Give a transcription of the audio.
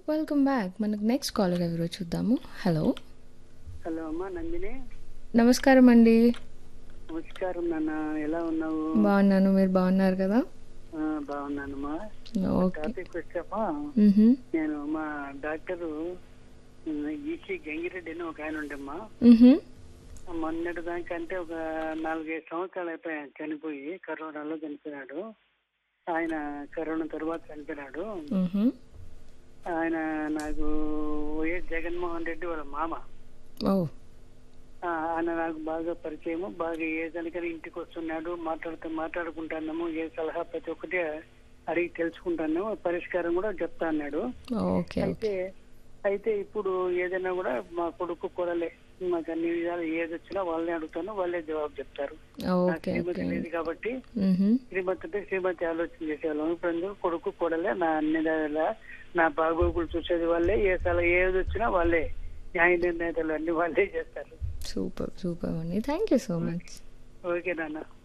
Welcome back మనకు next caller ఎవరో చూద్దాము హలో హలో అమ్మా నందిని నమస్కారం అండి నమస్కారం నాన్న ఎలా ఉన్నావు బాగున్నాను మీరు బాగున్నారు కదా ఆ, బాగున్నానమ్మా ఓకే టాపిక్ వచ్చామా మ్హూ. నేను మా డాక్టరు ఈసీ గంగిరెడ్డి అని ఒక ఆయన ఉండమ్మా మ్హూ. మొన్నటి దానికంటే ఒక నాలుగైదు సంవత్సరాలు అయిపోయాయి చనిపోయి కరోనాలో చనిపోయాడు ఆయన కరోనా తర్వాత చనిపోయినాడు మ్హూ. ఆయన నాకు వైఎస్ జగన్మోహన్ రెడ్డి వాళ్ళ మామ ఓ ఆ, ఆయన నాకు బాగా పరిచయము బాగా ఏ దానికైనా ఇంటికి వస్తున్నాడు మాట్లాడుతూ మాట్లాడుకుంటున్నాము ఏ సలహా ప్రతి ఒక్కటి అడిగి తెలుసుకుంటాను పరిష్కారం కూడా చెప్తా అన్నాడు ఓకే ఓకే అయితే అయితే ఇప్పుడు ఏదైనా కూడా మా కొడుకు కూడలే మాకు అన్ని విధాలు ఏది వచ్చినా వాళ్ళని అడుగుతాను వాళ్ళే జవాబు చెప్తారు నాకు ఓకే శ్రీమతి ఓకే లేదు కాబట్టి మ్హూ. శ్రీమతి అంటే శ్రీమతి ఆలోచన చేసేవాళ్ళం ఇప్పుడు అందుకు కొడుకు కూడలే నా అన్ని దానిలా నా బాగోగులు చూసేది వాళ్ళే ఏ సలహా ఏది వచ్చినా వాళ్ళే న్యాయ నిర్ణేతలు అన్ని వాళ్ళే చేస్తారు సూపర్ సూపర్ అండి thank you so much okay నాన్న